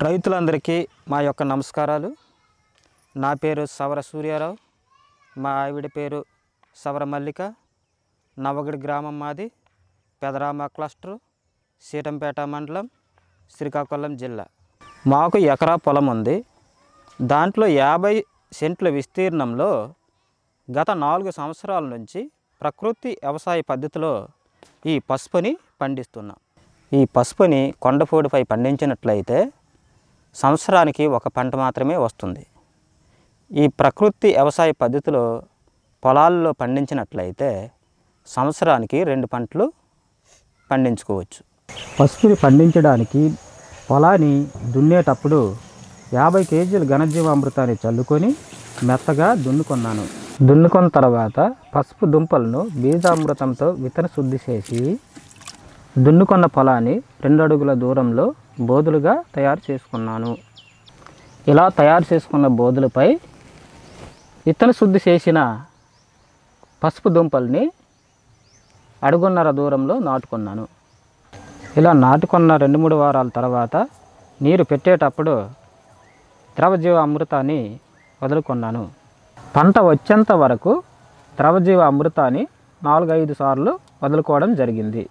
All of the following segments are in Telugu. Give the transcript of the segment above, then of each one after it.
రైతులందరికీ మా యొక్క నమస్కారాలు నా పేరు సవర సూర్యారావు మా ఆవిడ పేరు సవర మల్లిక నవగడి గ్రామం మాది పెదరామ క్లస్టరు సీతంపేట మండలం శ్రీకాకుళం జిల్లా మాకు ఎకరా పొలం ఉంది దాంట్లో యాభై సెంట్ల విస్తీర్ణంలో గత నాలుగు సంవత్సరాల నుంచి ప్రకృతి వ్యవసాయ పద్ధతిలో ఈ పసుపుని పండిస్తున్నాం ఈ పసుపుని కొండపూడిపై పండించినట్లయితే సంవత్సరానికి ఒక పంట మాత్రమే వస్తుంది ఈ ప్రకృతి వ్యవసాయ పద్ధతిలో పొలాల్లో పండించినట్లయితే సంవత్సరానికి రెండు పంటలు పండించుకోవచ్చు పసుపుని పండించడానికి పొలాన్ని దున్నేటప్పుడు యాభై కేజీల ఘనజీవామృతాన్ని చల్లుకొని మెత్తగా దున్నుకున్నాను దున్నుకున్న తర్వాత పసుపు దుంపలను బీజామృతంతో విత్తన శుద్ధి చేసి దున్నుకున్న పొలాన్ని రెండు అడుగుల దూరంలో బోదులుగా తయారు చేసుకున్నాను ఇలా తయారు చేసుకున్న బోదులపై విత్తన శుద్ధి చేసిన పసుపు దుంపల్ని అడుగున్నర దూరంలో నాటుకున్నాను ఇలా నాటుకున్న రెండు మూడు వారాల తర్వాత నీరు పెట్టేటప్పుడు ద్రవజీవ అమృతాన్ని వదులుకున్నాను పంట వచ్చేంత వరకు ద్రవజీవ అమృతాన్ని నాలుగు ఐదు సార్లు వదులుకోవడం జరిగింది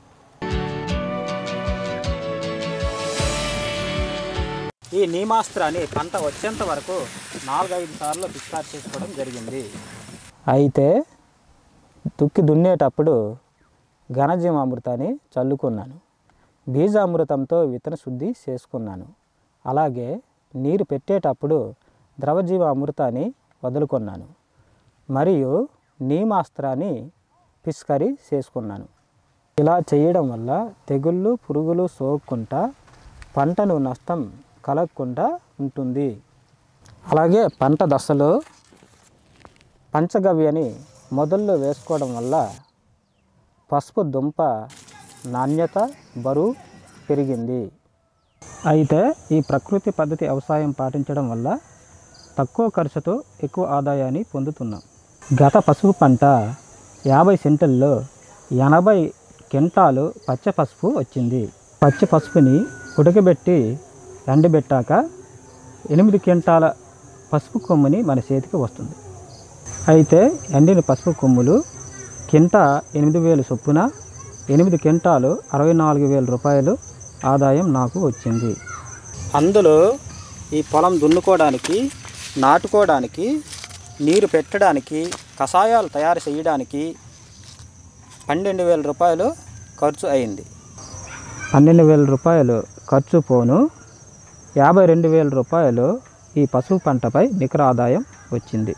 ఈ నీమాస్త్రాన్ని పంట వచ్చేంత వరకు నాలుగైదు సార్లు పిచికారి చేసుకోవడం జరిగింది అయితే దుక్కి దున్నేటప్పుడు ఘనజీవామృతాన్ని చల్లుకున్నాను బీజామృతంతో విత్తన శుద్ధి చేసుకున్నాను అలాగే నీరు పెట్టేటప్పుడు ద్రవజీవ అమృతాన్ని వదులుకున్నాను మరియు నీమాస్త్రాన్ని పిస్కరీ చేసుకున్నాను ఇలా చేయడం వల్ల తెగుళ్ళు పురుగులు సోకకుండా పంటను నష్టం కలగకుండా ఉంటుంది అలాగే పంట దశలో పంచగవ్యని మొదల్లో వేసుకోవడం వల్ల పసుపు దుంప నాణ్యత బరువు పెరిగింది అయితే ఈ ప్రకృతి పద్ధతి వ్యవసాయం పాటించడం వల్ల తక్కువ ఖర్చుతో ఎక్కువ ఆదాయాన్ని పొందుతున్నాం గత పసుపు పంట యాభై సెంటుల్లో ఎనభై కింటాలు పచ్చ పసుపు వచ్చింది పచ్చ పసుపుని ఉడకబెట్టి ఎండబెట్టాక ఎనిమిది క్వింటాల పసుపు కొమ్ముని మన చేతికి వస్తుంది అయితే ఎండిన పసుపు కొమ్ములు కింట ఎనిమిది వేలు చొప్పున ఎనిమిది క్వింటాలు అరవై నాలుగు వేల రూపాయలు ఆదాయం నాకు వచ్చింది అందులో ఈ పొలం దున్నుకోవడానికి నాటుకోవడానికి నీరు పెట్టడానికి కషాయాలు తయారు చేయడానికి పన్నెండు వేల రూపాయలు ఖర్చు అయింది పన్నెండు వేల రూపాయలు ఖర్చు పోను యాభై రెండు వేల రూపాయలు ఈ పసుపు పంటపై నికర ఆదాయం వచ్చింది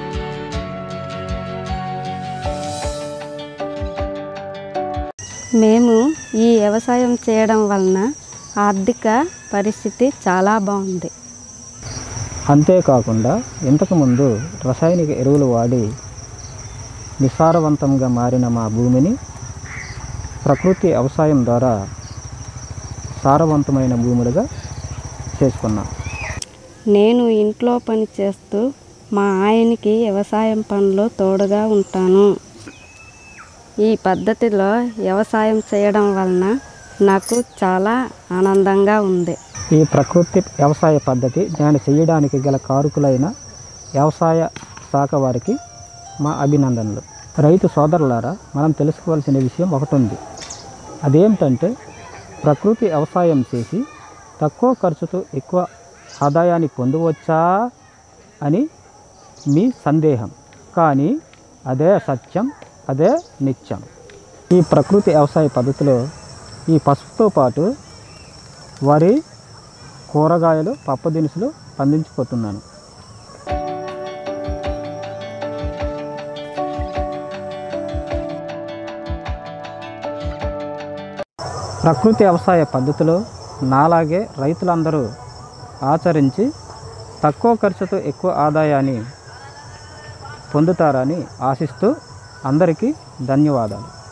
మేము ఈ వ్యవసాయం చేయడం వలన ఆర్థిక పరిస్థితి చాలా బాగుంది అంతేకాకుండా ఇంతకుముందు రసాయనిక ఎరువులు వాడి నిస్సారవంతంగా మారిన మా భూమిని ప్రకృతి వ్యవసాయం ద్వారా సారవంతమైన భూములుగా చేసుకున్నాం నేను ఇంట్లో పని చేస్తూ మా ఆయనకి వ్యవసాయం పనిలో తోడుగా ఉంటాను ఈ పద్ధతిలో వ్యవసాయం చేయడం వలన నాకు చాలా ఆనందంగా ఉంది ఈ ప్రకృతి వ్యవసాయ పద్ధతి దాన్ని చేయడానికి గల కారుకులైన వ్యవసాయ శాఖ వారికి మా అభినందనలు రైతు సోదరులారా మనం తెలుసుకోవాల్సిన విషయం ఒకటి ఉంది అదేమిటంటే ప్రకృతి వ్యవసాయం చేసి తక్కువ ఖర్చుతో ఎక్కువ ఆదాయాన్ని పొందవచ్చా అని మీ సందేహం కానీ అదే సత్యం అదే నిత్యం ఈ ప్రకృతి వ్యవసాయ పద్ధతిలో ఈ పసుపుతో పాటు వరి కూరగాయలు పప్పు దినుసులు పండించిపోతున్నాను ప్రకృతి వ్యవసాయ పద్ధతిలో నాలాగే రైతులందరూ ఆచరించి తక్కువ ఖర్చుతో ఎక్కువ ఆదాయాన్ని పొందుతారని ఆశిస్తూ అందరికీ ధన్యవాదాలు